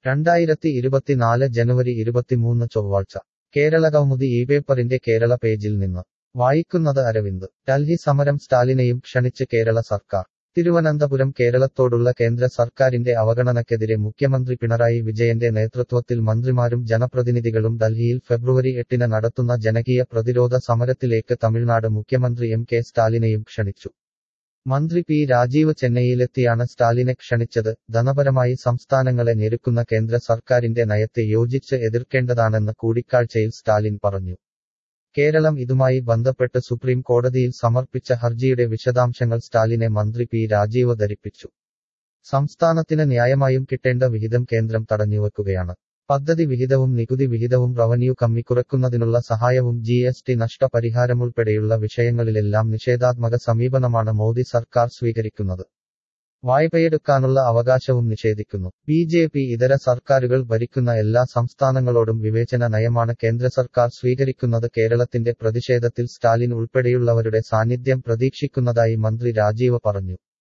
രണ്ടായിരത്തി ഇരുപത്തിനാല് ജനുവരി ഇരുപത്തിമൂന്ന് ചൊവ്വാഴ്ച കേരളകൗമുദി ഈ പേപ്പറിന്റെ കേരള പേജിൽ നിന്ന് വായിക്കുന്നത് അരവിന്ദ് ഡൽഹി സമരം സ്റ്റാലിനെയും ക്ഷണിച്ച് കേരള സർക്കാർ തിരുവനന്തപുരം കേരളത്തോടുള്ള കേന്ദ്ര സർക്കാരിന്റെ അവഗണനയ്ക്കെതിരെ മുഖ്യമന്ത്രി പിണറായി വിജയന്റെ നേതൃത്വത്തിൽ മന്ത്രിമാരും ജനപ്രതിനിധികളും ഡൽഹിയിൽ ഫെബ്രുവരി എട്ടിന് നടത്തുന്ന ജനകീയ പ്രതിരോധ സമരത്തിലേക്ക് തമിഴ്നാട് മുഖ്യമന്ത്രി എം കെ സ്റ്റാലിനെയും ക്ഷണിച്ചു മന്ത്രി പി രാജീവ് ചെന്നൈയിലെത്തിയാണ് സ്റ്റാലിനെ ക്ഷണിച്ചത് ധനപരമായി സംസ്ഥാനങ്ങളെ ഞെരുക്കുന്ന കേന്ദ്ര സർക്കാരിന്റെ നയത്തെ യോജിച്ച് എതിർക്കേണ്ടതാണെന്ന് കൂടിക്കാഴ്ചയിൽ സ്റ്റാലിൻ പറഞ്ഞു കേരളം ഇതുമായി ബന്ധപ്പെട്ട് സുപ്രീം കോടതിയിൽ സമർപ്പിച്ച ഹർജിയുടെ വിശദാംശങ്ങൾ സ്റ്റാലിനെ മന്ത്രി പി രാജീവ് ധരിപ്പിച്ചു സംസ്ഥാനത്തിന് ന്യായമായും കിട്ടേണ്ട വിഹിതം കേന്ദ്രം തടഞ്ഞുവെക്കുകയാണ് പദ്ധതി വിഹിതവും നികുതി വിഹിതവും റവന്യൂ കമ്മി കുറയ്ക്കുന്നതിനുള്ള സഹായവും ജി എസ് ടി നഷ്ടപരിഹാരമുൾപ്പെടെയുള്ള വിഷയങ്ങളിലെല്ലാം നിഷേധാത്മക സമീപനമാണ് മോദി സർക്കാർ സ്വീകരിക്കുന്നത് വായ്പയെടുക്കാനുള്ള അവകാശവും നിഷേധിക്കുന്നു ബി ജെ പി ഇതര സർക്കാരുകൾ ഭരിക്കുന്ന എല്ലാ സംസ്ഥാനങ്ങളോടും വിവേചന നയമാണ് കേന്ദ്ര സർക്കാർ സ്വീകരിക്കുന്നത് കേരളത്തിന്റെ പ്രതിഷേധത്തിൽ സ്റ്റാലിൻ ഉൾപ്പെടെയുള്ളവരുടെ സാന്നിധ്യം പ്രതീക്ഷിക്കുന്നതായി മന്ത്രി രാജീവ് പറഞ്ഞു